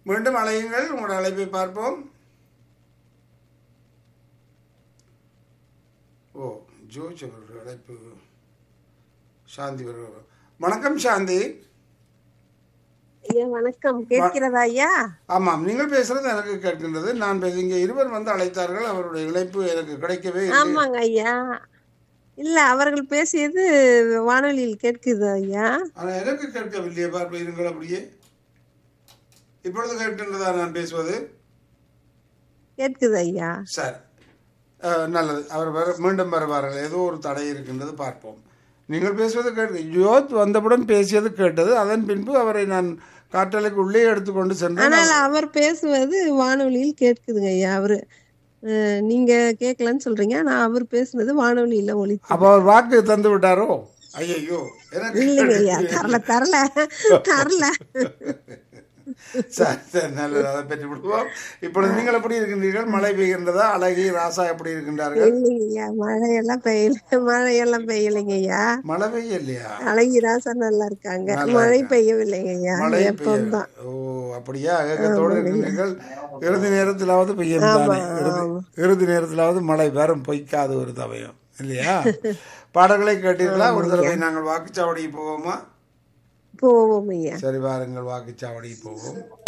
மீண்டும் அழையுங்கள் உங்களோட அழைப்பை பார்ப்போம் ஓ ஜோஜ் அவர்கள் அழைப்பு சாந்தி வருகிறார் வணக்கம் சாந்தி ஐயா வணக்கம் கேட்கிறதா ஐயா ஆமாம் நீங்கள் பேசுறது எனக்கு கேட்கின்றது நான் பேச- இங்கே இருவர் வந்து அழைத்தார்கள் அவருடைய இழைப்பு எனக்கு கிடைக்கவே இல்லை ஆமாங்க ஐயா இல்ல அவர்கள் பேசியது வானொலியில் கேட்குது ஐயா ஆனால் எனக்கு கேட்கவில்லையே பார்ப்ப இருங்கள் அப்படியே இப்பொழுது கேட்கின்றதா நான் பேசுவது கேட்குது ஐயா சரி அஹ், நல்லது அவர் வர மீண்டும் வருவார்கள் ஏதோ ஒரு தடை இருக்கின்றது பார்ப்போம் நீங்கள் பேசுவது கேட்டு ஜோத் வந்தவுடன் பேசியது கேட்டது அதன் பின்பு அவரை நான் காற்றலைக்கு உள்ளே எடுத்துக்கொண்டு சென்றேன் ஆனால் அவர் பேசுவது வானொலியில் கேட்குதுங்க ஐயா அவரு அஹ், நீங்க கேட்கலன்னு சொல்றீங்க ஆனா அவர் பேசுனது வானொலியில ஒலி அப்போ அவர் வாக்கு தந்து விட்டாரோ ஐயோ எனக்கு இல்லைங்க ஐயா தரல தரல தரல சரி சரி நல்லது அதை பற்றி விடுவோம் இப்பொழுது நீங்கள் எப்படி இருக்கின்றீர்கள் மழை பெய்கின்றதா அழகி ராசா எப்படி இருக்கின்றார்கள் இல்லைங்க ஐயா மழையெல்லாம் பெய்யல மழையெல்லாம் பெய்யலைங்க ஐயா மழை பெய்யலையா அழகி ராசா நல்லா இருக்காங்க மழை பெய்யவில்லைங்க ஐயா மழை எப்பவும் தான் பெய்ய ஓ அப்படியா ஏகத்தோடு இருக்கின்றீர்கள் இறுதி நேரத்திலாவது பெய்யும் தானே இறுதி- இறுதி நேரத்திலாவது மழை வரும் பொய்க்காது ஒரு தவயம் இல்லையா பாடல்களை கேட்டீர்களா ஒரு தடவை நாங்கள் வாக்குச்சாவடிக்கு போவோமா போவோம் ஐயா சரி வாருங்கள் வாக்குச்சாவடிக்கு போவோம்